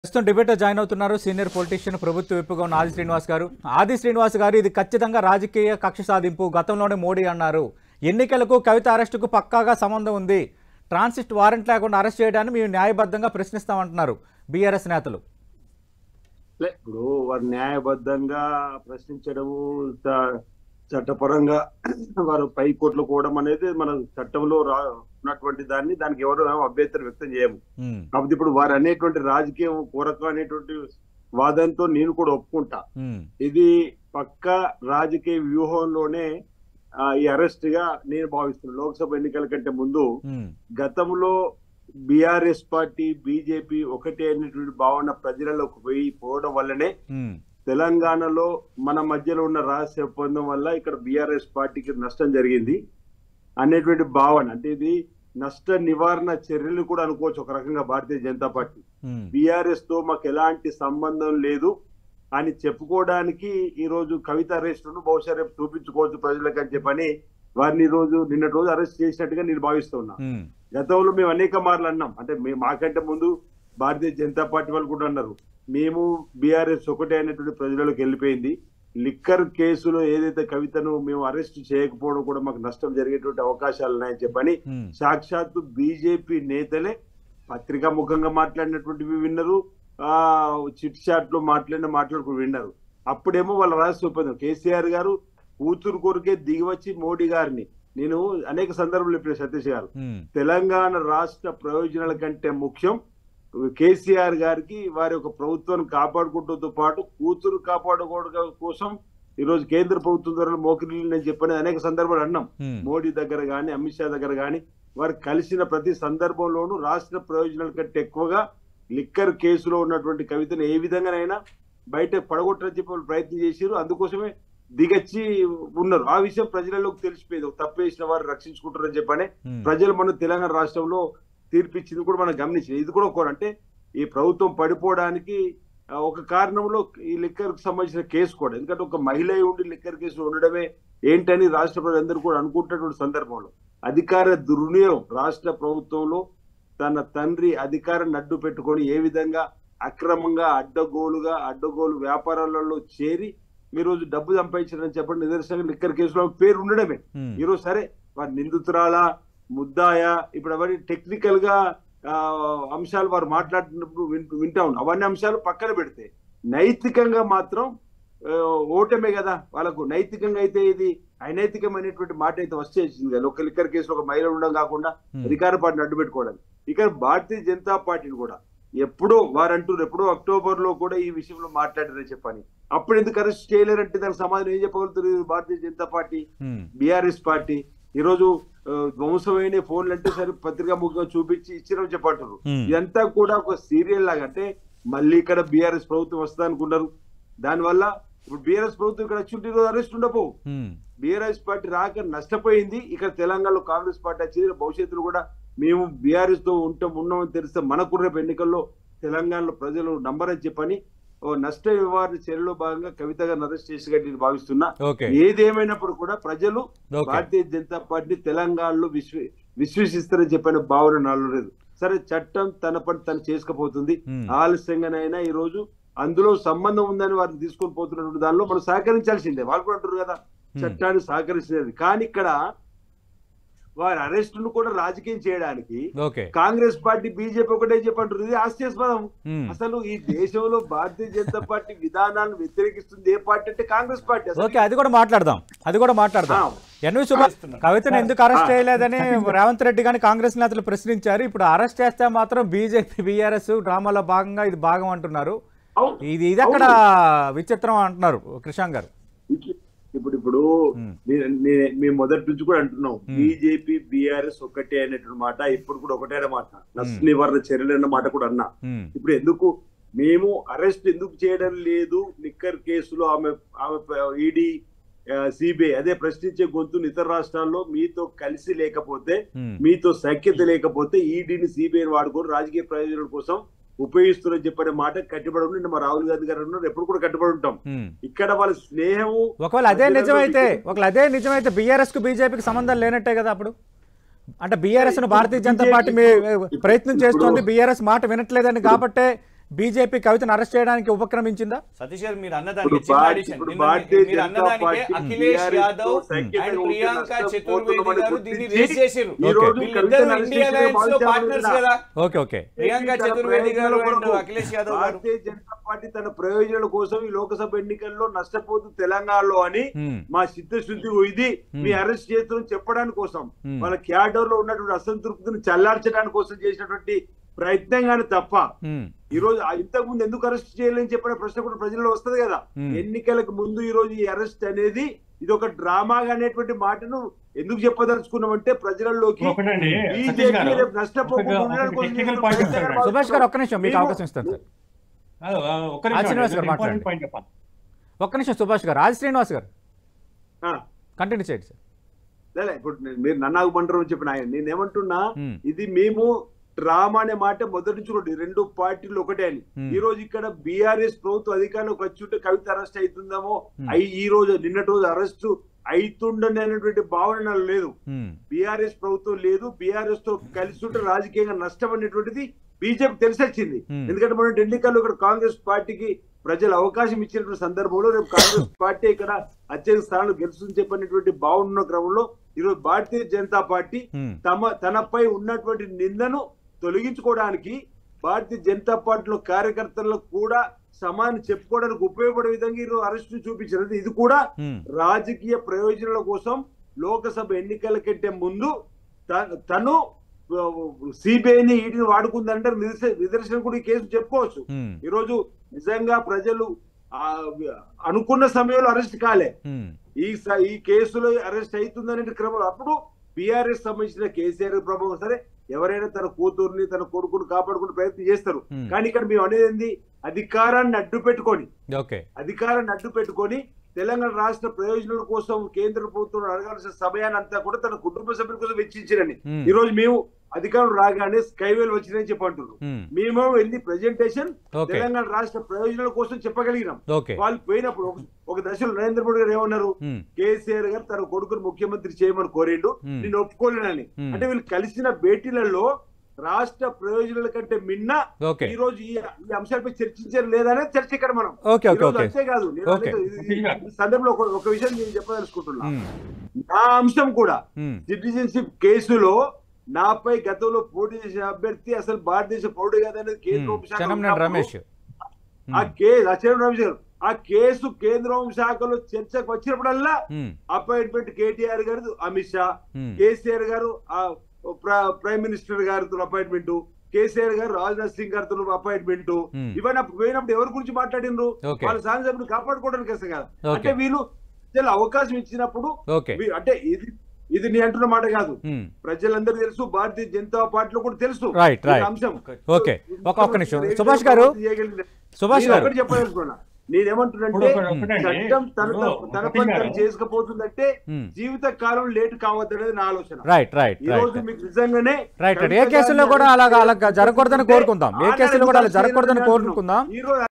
ప్రస్తుతం డిబేట్లో జాయిన్ అవుతున్నారు సీనియర్ పొలిటీషియన్ ప్రభుత్వ విప్పుగా ఉన్న ఆది శ్రీనివాస్ గారు ఆది శ్రీనివాస్ గారు ఇది ఖచ్చితంగా రాజకీయ కక్ష సాధింపు గతంలోనే మోడీ అన్నారు ఎన్నికలకు కవిత అరెస్టుకు పక్కాగా సంబంధం ఉంది ట్రాన్సిట్ వారెంట్ లేకుండా అరెస్ట్ చేయడాన్ని మేము న్యాయబద్ధంగా ప్రశ్నిస్తామంటున్నారు బీఆర్ఎస్ నేతలు లే, ఇప్పుడు వారు న్యాయబద్ధంగా ప్రశ్నించడము చ- చట్టపరంగా వారు పై కోర్టులో పోవడం అనేది మన చట్టంలో రా ఉన్నటువంటి దాన్ని దానికి ఎవరు ఏమో అభ్యంతరం వ్యక్తం చేయము ఉమ్, కాకపోతే ఇప్పుడు వారు అనేటువంటి రాజకీయం కోరక అనేటువంటి వాదంతో నేను కూడా ఒప్పుకుంటా ఉమ్, ఇది పక్క రాజకీయ వ్యూహంలోనే ఆ, ఈ అరెస్ట్ గా నేను భావిస్తున్నాను లోక్సభ ఎన్నికల కంటే ముందు ఉమ్, గతంలో గతంలో బిఆర్ఎస్ పార్టీ బీజేపీ ఒకటే అనేటువంటి భావన ప్రజలలోకి పోయి పోవడం వల్లనే ఉమ్, తెలంగాణలో మన మధ్యలో ఉన్న రహస్య ఒప్పందం వల్ల ఇక్కడ బిఆర్ఎస్ పార్టీకి నష్టం జరిగింది అనేటువంటి భావన అంటే ఇది నష్ట నివారణ చర్యలు కూడా అనుకోవచ్చు ఒక రకంగా భారతీయ జనతా పార్టీ ఉమ్, బిఆర్ఎస్ తో మాకు ఎలాంటి సంబంధం లేదు అని చెప్పుకోవడానికి ఈ రోజు కవిత అరెస్ట్ ను బహుశా రేపు చూపించుకోవచ్చు ప్రజలకు అని చెప్పని వారిని ఈ రోజు నిన్నటి రోజు అరెస్ట్ చేసినట్టుగా నేను భావిస్తున్నా ఉమ్, గతంలో మేము అనేక మార్లు అన్నాం అంటే మేము మాకంటే ముందు భారతీయ జనతా పార్టీ వాళ్ళు కూడా అన్నారు మేము బీఆర్ఎస్ ఒకటే అనేటువంటి ప్రజలకు వెళ్ళిపోయింది లిక్కర్ కేసులో ఏదైతే కవితను మేము అరెస్ట్ చేయకపోవడం కూడా మాకు నష్టం జరిగేటువంటి అవకాశాలు ఉన్నాయని చెప్పని ఉమ్, సాక్షాత్తు బీజేపీ నేతలే పత్రికా ముఖంగా మాట్లాడినటువంటివి విన్నారు ఆ చిట్ చాట్ లో మాట్లాడిన మాట్లాడుకుని విన్నారు అప్పుడేమో వాళ్ళ రాష్ట్ర ఒప్పందం కేసీఆర్ గారు కూతురు కొరకే దిగివచ్చి మోడీ గారిని నేను అనేక సందర్భాలు చెప్పిన సతీష్ గారు ఉమ్, తెలంగాణ రాష్ట్ర ప్రయోజనాల కంటే ముఖ్యం కేసీఆర్ గారికి వారి యొక్క ప్రభుత్వాన్ని కాపాడుకుంటూతో పాటు కూతురు కాపాడుకోవడం కోసం ఈ రోజు కేంద్ర ప్రభుత్వం ద్వారా మోకరిల్లు నేను చెప్పిన అనేక సందర్భాలు అన్నాం ఉమ్, మోడీ దగ్గర కానీ అమిత్ షా దగ్గర కానీ వారు కలిసిన ప్రతి సందర్భంలోనూ రాష్ట్ర ప్రయోజనాల కంటే ఎక్కువగా లిక్కర్ కేసులో ఉన్నటువంటి కవితను ఏ విధంగానైనా బయట పడగొట్టని చెప్పి వాళ్ళు ప్రయత్నం చేశారు అందుకోసమే దిగచ్చి ఉన్నారు ఆ విషయం ప్రజలలోకి తెలిసిపోయింది ఒక తప్పు చేసిన వారు రక్షించుకుంటారని చెప్పని ఉమ్, ప్రజలు మన తెలంగాణ రాష్ట్రంలో తీర్పిచ్చింది కూడా మనం గమనించింది ఇది కూడా ఒక అంటే ఈ ప్రభుత్వం పడిపోవడానికి ఆ, ఒక కారణంలో ఈ లిక్కర్ కు సంబంధించిన కేసు కూడా ఎందుకంటే ఒక మహిళ అయి ఉండి లిక్కర్ కేసు ఉండడమే ఏంటని రాష్ట్ర ప్రజలందరూ కూడా అనుకుంటున్నటువంటి సందర్భంలో అధికార దుర్వినియోగం రాష్ట్ర ప్రభుత్వంలో తన తండ్రి అధికారాన్ని అడ్డు పెట్టుకొని ఏ విధంగా అక్రమంగా అడ్డగోలుగా అడ్డగోలు వ్యాపారాలలో చేరి ఈ రోజు డబ్బు సంపాదించారని చెప్పండి నిదర్శనంగా లిక్కర్ కేసులో పేరు ఉండడమే ఉమ్, ఈరోజు సరే వారి నిందితురాలా ముద్దాయా ఇప్పుడు అవన్నీ టెక్నికల్ గా ఆ, అంశాలు వారు మాట్లాడుతున్నప్పుడు వింటూ వింటా ఉన్నాం అవన్నీ అంశాలు పక్కన పెడితే నైతికంగా మాత్రం ఆ, ఓటమే కదా వాళ్ళకు నైతికంగా అయితే ఇది అనైతికమైనటువంటి మాట అయితే వచ్చేసింది కదా ఒక లిక్కర్ కేసులో ఒక మహిళ ఉండడం కాకుండా ఉమ్, అధికార పార్టీని అడ్డు పెట్టుకోవడానికి ఇక్కడ భారతీయ జనతా పార్టీని కూడా ఎప్పుడో వారంటూ ఎప్పుడో అక్టోబర్ లో కూడా ఈ విషయంలో మాట్లాడారని చెప్పని అప్పుడు ఎందుకు అరెస్ట్ చేయలేరంటే దానికి సమాధానం ఏం చెప్పగలుగుతుంది భారతీయ జనతా పార్టీ ఉమ్, బీఆర్ఎస్ పార్టీ ఈ రోజు ఆ, ధ్వంసమైన ఫోన్లు అంటే సరే పత్రికా ముఖంగా చూపించి ఇచ్చిరని చెప్పంటారు ఉమ్, ఇదంతా కూడా ఒక సీరియల్ లాగా అంటే మళ్ళీ ఇక్కడ బీఆర్ఎస్ ప్రభుత్వం వస్తుంది అనుకున్నారు దానివల్ల ఇప్పుడు బీఆర్ఎస్ ప్రభుత్వం ఇక్కడ వచ్చి ఉంటే ఈరోజు అరెస్ట్ ఉండపో ఉమ్, బీఆర్ఎస్ పార్టీ రాక నష్టపోయింది ఇక్కడ తెలంగాణలో కాంగ్రెస్ పార్టీ వచ్చింది భవిష్యత్తులో కూడా మేము బీఆర్ఎస్ తో ఉంటాం ఉన్నామని తెలిస్తే మనకు రేపు ఎన్నికల్లో తెలంగాణలో ప్రజలు నంబరని చెప్పని ఓ నష్ట నివారణ చర్యలో భాగంగా కవిత గారిని అరెస్ట్ చేసినట్టు నేను భావిస్తున్నా ఓకే ఏదేమైనప్పుడు కూడా ప్రజలు ఓకే భారతీయ జనతా పార్టీ తెలంగాణలో విశ్వ విశ్వసిస్తారని చెప్పిన భావన నాలో లేదు సరే చట్టం తన పని తను చేసుకుపోతుంది ఉమ్, ఆలస్యంగానైనా ఈ రోజు అందులో సంబంధం ఉందని వారిని తీసుకొని పోతున్నటువంటి దానిలో మనం సహకరించాల్సిందే వాళ్ళు కూడా అంటారు కదా ఉమ్, చట్టాన్ని సహకరించలేదు కానీ ఇక్కడ వారి అరెస్ట్ ను కూడా రాజకీయం చేయడానికి ఓకే కాంగ్రెస్ పార్టీ బీజేపీ ఒకటే చెప్పంటారు ఇది హాస్యాస్పదం ఉమ్, అసలు ఈ దేశంలో భారతీయ జనతా పార్టీ విధానాలను వ్యతిరేకిస్తుంది ఏ పార్టీ అంటే కాంగ్రెస్ పార్టీ అసలు ఓకే అది కూడా మాట్లాడదాం అది కూడా మాట్లాడదాం ఎన్వి సుభాష్ కవితను ఎందుకు అరెస్ట్ చేయలేదని రేవంత్ రెడ్డి గాని కాంగ్రెస్ నేతలు ప్రశ్నించారు ఇప్పుడు అరెస్ట్ చేస్తే మాత్రం బీజేపీ బీఆర్ఎస్ డ్రామాలో భాగంగా ఇది భాగం అంటున్నారు అవును. ఇది ఇది ఎక్కడ విచిత్రం అంటున్నారు కృషాంక్ గారు ఇట్ల- ఇప్పుడు ఇప్పుడు ఉమ్, నే- నే- మేము మొదటి నుంచి కూడా అంటున్నాం Hmm. బీజేపీ బీఆర్ఎస్ ఒకటే అనేటువంటి మాట ఇప్పుడు కూడా ఒకటే అన్నమాట నష్ట Hmm. నివారణ చర్యలు అన్న మాట కూడా అన్నా ఉమ్, ఇప్పుడు ఎందుకు మేము అరెస్ట్ ఎందుకు చేయడం లేదు లిక్కర్ కేసులో ఆమె ఆమె ఈడీ సిబిఐ అదే ప్రశ్నించే గొంతును ఇతర రాష్ట్రాల్లో మీతో కలిసి లేకపోతే ఉమ్, మీతో సఖ్యత లేకపోతే ఈడీని సిబిఐని వాడుకొని రాజకీయ ప్రయోజనాల కోసం ఉపయోగిస్తున్నారని చెప్పనే మాట కట్టుబడి ఉండి మా రాహుల్ గాంధీ గారు అన్నారు ఎప్పుడు కూడా కట్టుబడి ఉంటాం ఉమ్. ఇక్కడ వాళ్ళ స్నేహము ఒకవేళ అదే నిజమైతే ఒకవేళ అదే నిజమైతే బీఆర్ఎస్ కు బీజేపీకి సంబంధం లేనట్టే కదా అప్పుడు అంటే బీఆర్ఎస్ ను భారతీయ జనతా పార్టీ మీ ప్రయత్నం చేస్తోంది బీఆర్ఎస్ మాట వినట్లేదని కాబట్టే బీజేపీ కవితను అరెస్ట్ చేయడానికి ఉపక్రమించిందా సతీష్ గారు మీరు అన్నదానికి ఇప్పుడు చిన్న భారత్- addition. ఇప్పుడు నిన్న భారతీయ మీరు జనతా అన్నదానికే పార్టీ అఖిలేష్ TRS తో యాదవ్ సఖ్యతగా అండ్ ఉంటే ప్రియాంక నష్టం చతుర్వేది పోతుందని గారు గుర్తించి దీన్ని రేస్ చేసిర్రు ఈ రోజు వీళ్ళిద్దరూ కవితను ఇండియా అరెస్ట్ అలయన్స్ లో చేసిన పార్ట్నర్స్ బాధ్యత కదా ఓకే ఓకే ప్రియాంక తన చతుర్వేది గారు ప్రయోజనాల అండ్ కొరకు అఖిలేష్ యాదవ్ గారు భారతీయ జనతా పార్టీ తన ప్రయోజనాల కోసం ఈ లోకసభ ఎన్నికల్లో నష్టపోతుంది తెలంగాణలో అని Hmm. మా చిత్తశుద్ధి ఇది మీ అరెస్ట్ చేతులను చెప్పడానికి కోసం Hmm. వాళ్ళ క్యాడర్ లో ఉన్నటువంటి అసంతృప్తిని చల్లార్చడానికి కోసం చేసినటువంటి ప్రయత్నం కానీ తప్ప ఉమ్, ఈ రోజు ఆ ఇంతకు ముందు ఎందుకు అరెస్ట్ చేయలేని చెప్పిన ప్రశ్న కూడా ప్రజల్లో వస్తది కదా Hmm. ఎన్నికలకు ముందు ఈ రోజు ఈ అరెస్ట్ అనేది ఇది ఒక డ్రామాగా అనేటువంటి మాటను ఎందుకు చెప్పదలుచుకున్నామంటే ప్రజలలోకి ఒకటండి సతీష్ బీజేపీ గారు రేపు నష్టపోకుండా ఒక- ఉండడానికి ఒక కోసం technical చేసిన point ప్రయత్నం చెప్తాను. కాదు. సుభాష్ గారు ఒక్క నిమిషం మీకు మేము- అవకాశం ఇస్తాను సార్ కాదు, ఆ, ఒక్క ఆ, నిమిషం శ్రీనివాస్ గారు అండి, మాట్లాడండి. important point చెప్పాలి ఒక్క నిమిషం సుభాష్ గారు ఆది శ్రీనివాస్ గారు ఆ, కంటిన్యూ చేయండి సార్ లేలే, ఇప్పుడు నేను- మీరు నన్నాగుమంటారు చెప్పిన ఆయన నేను ఏమంటున్నా ఉమ్, ఇది మేము డ్రామా అనే మాట మొదటి నుంచి కూడా ఈ రెండు పార్టీలు ఒకటే అని Hmm. ఈ రోజు ఇక్కడ బీఆర్ఎస్ ప్రభుత్వ అధికారంలోకి వచ్చి ఉంటే కవిత అరెస్ట్ అవుతుందేమో Hmm. అయి ఈ రోజు నిన్నటి రోజు అరెస్ట్ అవుతుండని అనేటువంటి భావన నాకు లేదు ఉమ్, బీఆర్ఎస్ ప్రభుత్వం లేదు బీఆర్ఎస్ తో కలిసి ఉంటే రాజకీయంగా నష్టం అనేటువంటిది బీజేపీ తెలిసొచ్చింది Hmm. ఎందుకంటే మన ఎన్నికల్లో ఇక్కడ కాంగ్రెస్ పార్టీకి ప్రజలు అవకాశం ఇచ్చినటువంటి సందర్భంలో రేపు కాంగ్రెస్ పార్టీ ఇక్కడ అత్యధిక స్థానాలు గెలుస్తుందని చెప్పినటువంటి భావన ఉన్న క్రమంలో ఈరోజు భారతీయ జనతా పార్టీ ఉమ్, తమ తనపై ఉన్నటువంటి నిందను తొలగించుకోవడానికి భారతీయ జనతా పార్టీలో కార్యకర్తలకు కూడా సమానం చెప్పుకోవడానికి ఉపయోగపడే విధంగా ఈరోజు అరెస్టు చూపించారు ఇది కూడా ఉమ్, రాజకీయ ప్రయోజనాల కోసం లోకసభ ఎన్నికల కంటే ముందు త- తను సిబిఐని ఈడీని వాడుకుందంటే నిదర్శ- నిదర్శనం కూడా ఈ కేసు చెప్పుకోవచ్చు ఉమ్, ఈరోజు నిజంగా ప్రజలు ఆ, అనుకున్న సమయంలో అరెస్ట్ కాలే ఉమ్, ఈ స- ఈ కేసులో అరెస్ట్ అవుతుందనే క్రమంలో అప్పుడు బీఆర్ఎస్ సంబంధించిన కేసీఆర్ ప్రభావం సరే ఎవరైనా తన కూతుర్ని తన కొడుకుని కాపాడుకునే ప్రయత్నం చేస్తారు Hmm. కానీ ఇక్కడ మేము అనేది ఏంది అధికారాన్ని అడ్డు పెట్టుకొని ఓకే అధికారాన్ని అడ్డు పెట్టుకొని తెలంగాణ రాష్ట్ర ప్రయోజనాల కోసం కేంద్ర ప్రభుత్వం అడగాల్సిన సమయాన్ని అంతా కూడా తన కుటుంబ సభ్యుల కోసం వెచ్చించారని Hmm. ఈ రోజు మేము అధికారం రాగానే స్కైవేల్ వచ్చిందని చెప్పంటున్నారు ఉమ్, మేము వెళ్ళి ప్రెజెంటేషన్ ఓకే తెలంగాణ రాష్ట్ర ప్రయోజనాల కోసం చెప్పగలిగినాం ఓకే వాళ్ళు పోయినప్పుడు ఒక- ఒక దశలో నరేంద్ర మోడీ గారు ఏమన్నారు ఉమ్, కేసీఆర్ గారు తన కొడుకును ముఖ్యమంత్రి చేయమని కోరిండు Hmm. నేను ఒప్పుకోలేనని Hmm. అంటే వీళ్ళు కలిసిన భేటీలలో రాష్ట్ర ప్రయోజనాల కంటే మిన్న ఓకే ఈ రోజు ఈ ఈ అంశాలపై చర్చించారు లేదనే చర్చ ఇక్కడ మనం ఓకే ఓకే ఈ రోజు ఓకే అంతేకాదు నేను ఓకే. అనేది ఇది- ఇది- ఈ సందర్భంలో ఒక- ఒక విషయం నేను చెప్పదలుచుకుంటున్నా ఉమ్, నా అంశం కూడా ఉమ్, సిటిజన్షిప్ కేసులో నాపై గతంలో పోటీ చేసిన అభ్యర్థి అసలు భారతదేశ పౌరుడు కాదనేది కేంద్ర ఉమ్, హోంశాఖ చెన్నంనేని ఉన్నప్పుడు రమేష్ ఆ కేసు అచ్చెన్నాయుడు రమేష్ గారు ఆ కేసు కేంద్ర హోంశాఖలో చర్చకు వచ్చినప్పుడల్లా ఉమ్, అపాయింట్మెంట్ కేటీఆర్ గారు అమిత్ షా ఉమ్, కేసీఆర్ గారు ఆ ప్ర- ప్రైమ్ మినిస్టర్ గారితో అపాయింట్మెంట్ కేసీఆర్ గారు రాజ్నాథ్ సింగ్ గారితో అపాయింట్మెంట్ Hmm. ఇవన్నీ అప్పుడు పోయినప్పుడు ఎవరి గురించి మాట్లాడినరు Okay. వాళ్ళ శాసనసభ్యులు కాపాడుకోవడానికి వస్తాయి కదా Okay. అంటే వీళ్ళు ప్రజలు అవకాశం ఇచ్చినప్పుడు ఓకే వీ- అంటే ఇది ఇది నీ అంటున్న మాట కాదు ఉమ్, ప్రజలందరూ తెలుసు భారతీయ జనతా పార్టీలో కూడా తెలుసు Right, right. ఇది అంశం ఓకే ఒక ఒక్క నిమిషం సుభాష్ గారు సుభాష్ గారు ఒకటి చెప్పదలుచుకున్నా నేనేమంటున్నానంటే ఇప్పుడు ఒకటి- ఒకటండి. చట్టం తన ఇప్పుడు తన సతీష్ పని గారు. తను చేసుకపోతుందంటే ఉమ్, జీవిత కాలం లేట్ కావద్దనేది నా ఆలోచన రైట్ రైట్ ఈ రోజు రైట్ మీకు నిజంగానే రైట్ రైట్ ఏ కవిత కేసులో గారిని కూడా అలాగా అరెస్ట్ అలాగా జరగకూడదని చేస్తుంటే కోరుకుందాం ఏ ఆనాడు కేసులో కూడా అలా ఎందుకు జరగకూడదని చేయలేదని కోరుకుందాం ఈ రోజు